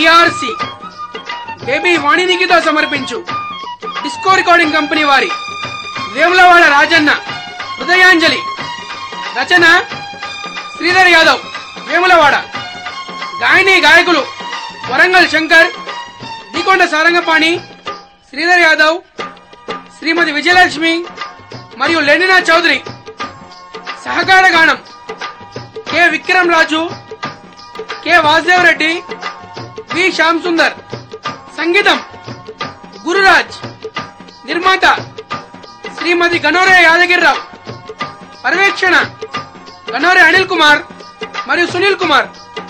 DRC baby వాణినికితో సమర్పించు disco recording company వారి వేములవాడ రాజన్న హృదయాంజలి రచన శ్రీధర్ యాదవ్ వేములవాడ గాయని గాయకులు వరంగల్ శంకర్ దికొండ సారంగపాణి శ్రీధర్ యాదవ్ శ్రీమతి విజయలక్ష్మి మరియు లెనినా చౌదరి సహకార గానం K Vikram Raju K Vasudev Reddy V Shyam Sundar సంగీతం గురురాజ్ నిర్మాత శ్రీమతి గనోరే యాదగిరిరావు పర్యవేక్షణ గనోరే అనిల్ కుమార్ మరియు సునీల్ కుమార్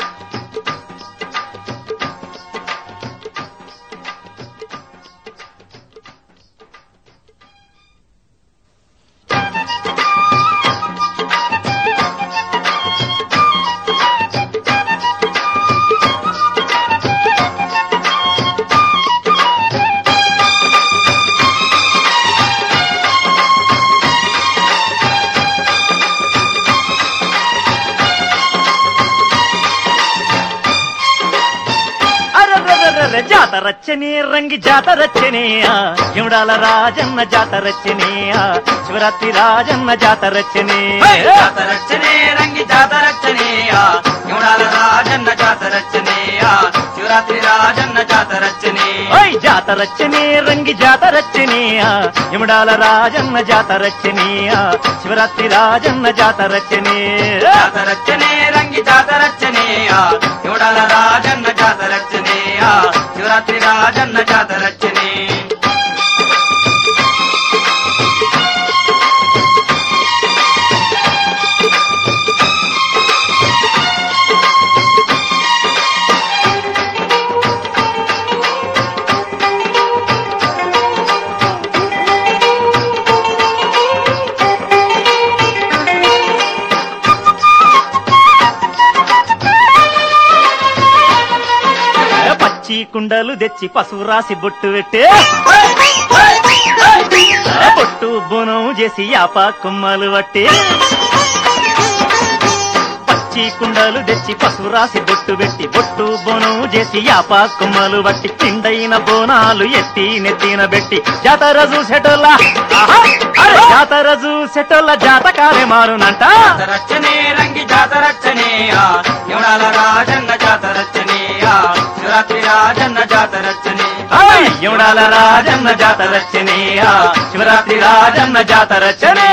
అరరరరర జాతరచ్చనే రంగి జాతరచ్చనే ఆ, యముడాల రాజన్న జాతరచ్చనే ఆ, శివరాత్రి రాజన్న జాతరచ్చనే జాతరచ్చనే రంగి జాతరచ్చనేయా యువడాల రాజన్న జాతరచ్చనేయా శివరాత్రి రాజన్న జాతరచ్చనే ఓయ్ జాతరచ్చనే రంగి జాతరచ్చనే ఆ, యముడాల రాజన్న జాతరచ్చనే ఆ, శివరాత్రి రాజన్న జాతరచ్చనే జాతరచ్చనే రంగి జాతరచ్చనేయా యువడాల రాజన్న జాతరచ్చనేయా శివరాత్రి రాజన్న జాతరచ్చనే పచ్చి కుండలు తెచ్చి పసుపు రాసి బొట్టు పెట్టే బొట్టు బోనం చేసి యాప కొమ్మలు పట్టి పచ్చి కుండలు తెచ్చి పసుపు రాసి బొట్టు పెట్టి బొట్టు బోనం చేసి యాప కొమ్మలు పట్టి పిండైన బోనాలు ఎత్తి నెత్తిన పెట్టి జాతర చూసేటోళ్ళ ఆహా! అరే జాతర చూసేటోళ్ళ జాతకాలే మారునంట జాతరచ్చనే రంగి జాతరచ్చనేయా యువడాల రాజన్న జాతరచ్చనేయా శివరాత్రి రాజన్న జాతరచ్చనే ఆయ్! యముడాల రాజన్న జాతరచ్చనే ఆ, శివరాత్రి రాజన్న జాతరచ్చనే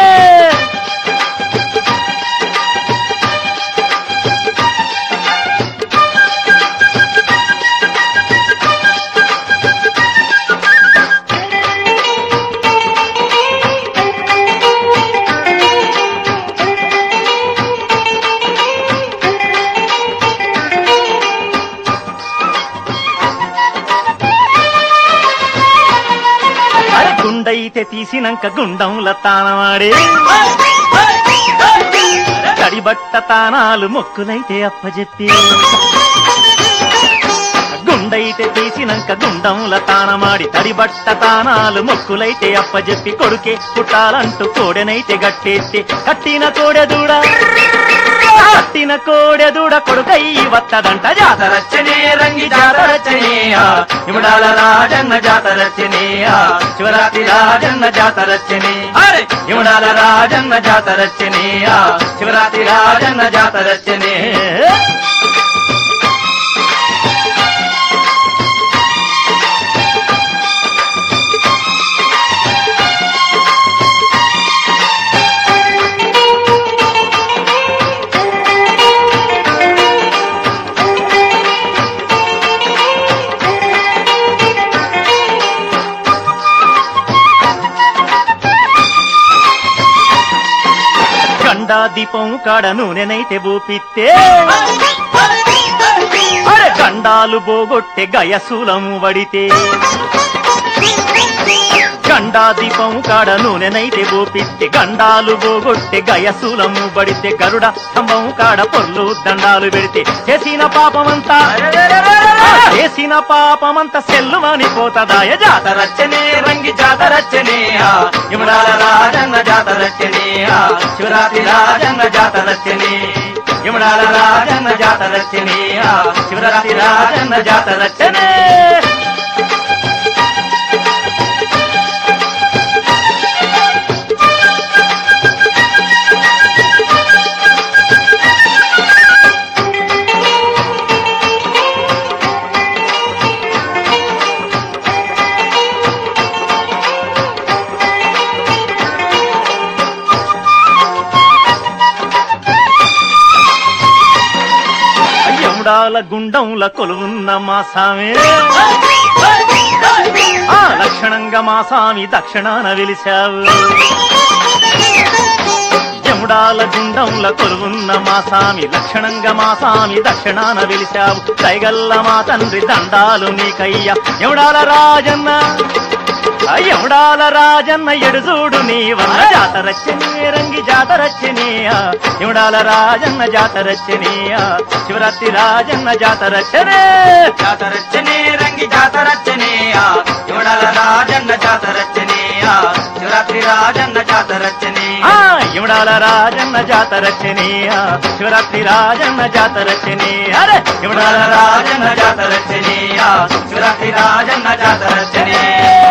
అరే గుండైతే తీసినంక గుండంల తానమాడే తడిబట్ట తానాలు మొక్కులైతే అప్పజెప్పి గుండైతే తీసినంక గుండంల తానమాడి తడిబట్ట తానాలు మొక్కులైతే అప్పజెప్పి కొడుకే పుట్టాలంటూ కోడెనైతే గట్టేస్తే కట్టిన కోడెదూడ కట్టిన కోడెదూడ కొడుకై వత్తదంట జాతర జాతరచ్చనే రంగి జాతరచ్చనేయా ఇముడాల రాజన్న జాతరచ్చనేయా శివరాత్రి రాజన్న జాతరచ్చనే అరే ఇముడాల రాజన్న జాతరచ్చనేయా శివరాత్రి రాజన్న జాతరచ్చనే గండా దీపం కాడ నూనెనైతే బూపిస్తే అరే గండాలు బోగొట్టె గయసూలము వడితే గండా దీపం కాడ నూనెనైతే బోపిస్తే గండాలు బోగొట్టె గయసూలము బడితే గరుడ స్తంభం కాడ పొర్లు దండాలు పెడితే చేసిన పాపమంతా ఆ, చేసిన పాపమంతా సెల్లుమని పోతదాయ జాతర జాతరచ్చనే రంగి జాతరచ్చనేయా ఇముడాల రాజన్న జాతరచ్చనేయా శివరాత్రి రాజన్న జాతరచ్చనే యముడాల రాజన్న జాతరచ్చనేయా శివరాత్రి రాజన్న జాతర వచ్చనే యముడాల గుండంల కొలువున్న మా సామి ఆ లక్షణంగా మా సామి దక్షిణాన వెలిశావు యముడాల గుండంల కొలువున్న మా సామి లక్షణంగా మా సామి దక్షిణాన వెలిశావు దైగల్ల మా తండ్రి దండాలు నీకయ్య యముడాల రాజన్న ఆ యముడాల రాజన్న ఎడుజూడు నీవన్న జాతరచ్చనే రంగి జాతరచ్చనేయా యముడాల రాజన్న జాతరచ్చనేయా శివరాత్రి రాజన్న జాతరచ్చనే జాతరచ్చనే రంగి జాతరచ్చనేయా యువడాల రాజన్న జాతరచ్చనేయా శివరాత్రి రాజన్న జాతరచ్చనేయా ఆ యముడాల రాజన్న జాతరచ్చనేయా శివరాత్రి రాజన్న జాతరచ్చనే అరే యువడాల యముడాల రాజన్న జాతరచ్చనేయా శివరాత్రి రాజన్న జాతరచ్చనే